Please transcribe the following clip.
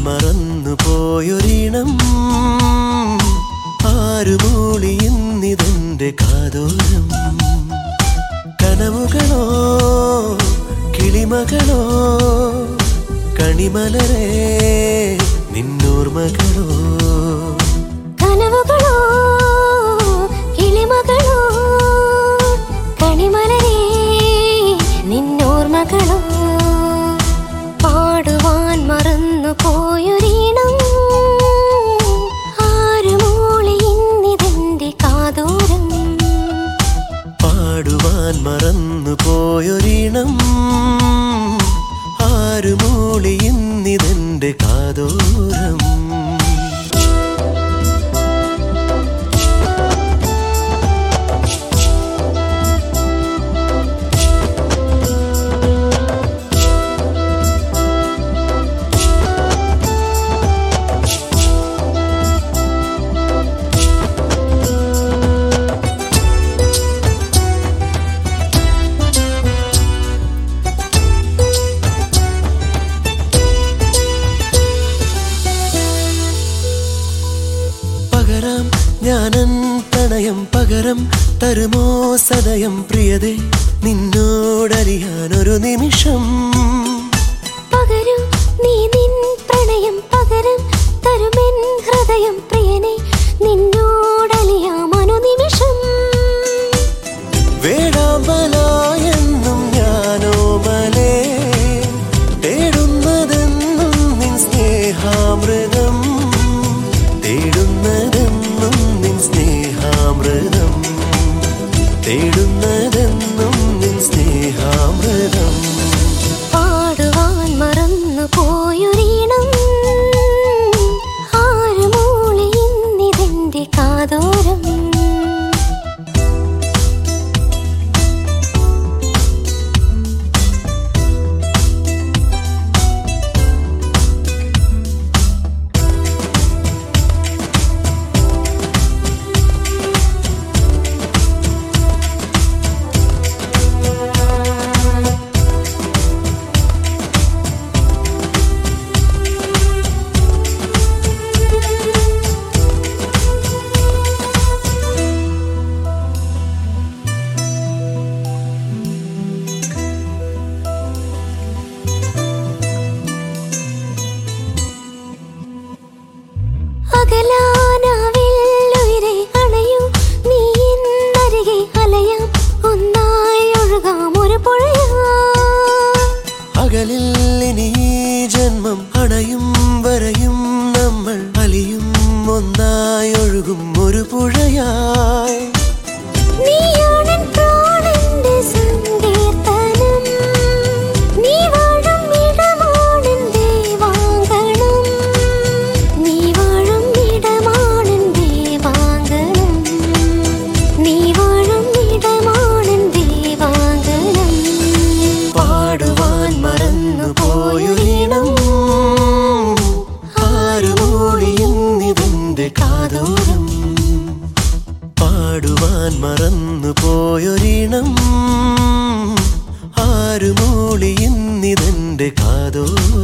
മറന്നു പോയൊരീണം ആരുമൂളി ഇന്നിതെന്റെ കാതോരം കനവുകളോ കിളിമകളോ കണിമലരേ നിന്നോർമകളോ കനവുകളോ കിളിമകളോ കണിമലരേ നിന്നോർമകളോ പാടുവാൻ മറന്നു പോയൊരീണം ആരുമൂളി ഇന്നിതെന്റെ കാതോരം പാടുവാൻ മറന്നു പോയൊരീണം ആരുമൂളി ഇന്നിതെന്റെ കാതോരം പകരാം ഞാനൻ പ്രണയം പകരം തരുമോ സദയം പ്രിയതേ നിന്നോടറിയാൻ ഒരു നിമിഷം പകരൂ നീ നിൻ പ്രണയം പകരം തരുമെൻ ഹൃദയം പ്രിയനെ നിന്നോടലിയാം അനുനിമിഷം വേഴാമ്പലായെന്നും ഞാനോ മലേ തേടുന്നതെന്നും നിൻ സ്നേഹാമൃതം തേടുന്നതെന്നും നിൻ സ്നേഹാമൃതം തേടുന്നതെന്നും നിൻ സ്നേഹാമൃതം പാടുവാൻ മറന്നു പോയൊരീണം ആരുമൂളി ഇന്നിതെന്റെ കാതോരം അകലാനാവില്ലുയിരെ അണയൂ നീ ഇന്നരികെ അലയാം ഒന്നായി ഒഴുകാം ഒരു പുഴയാ അകലിൽ ഇനി ഈ ജന്മം അണയും വരയും നമ്മൾ അലിയും ഒന്നായി ഒഴുകും ഒരു പുഴയായി നീയാണെൻ പ്രാണന്റെ സങ്കീർത്തനം നീ വാഴും ഇടമാണെൻ ദേവാങ്കണം നീ വാഴും ഇടമാണെൻ ദേവാങ്കണം നീ വാഴും ഇടമാണെൻ ദേവാങ്കണം പാടുവാൻ മറന്നു പോയൊരീണം ആരുമൂളി എന്നിതിന്റെ കാതോരം പാടുവാൻ മറന്നു പോയൊരീണം ആരുമൂളി ഇന്നിതെന്റെ കാതോരം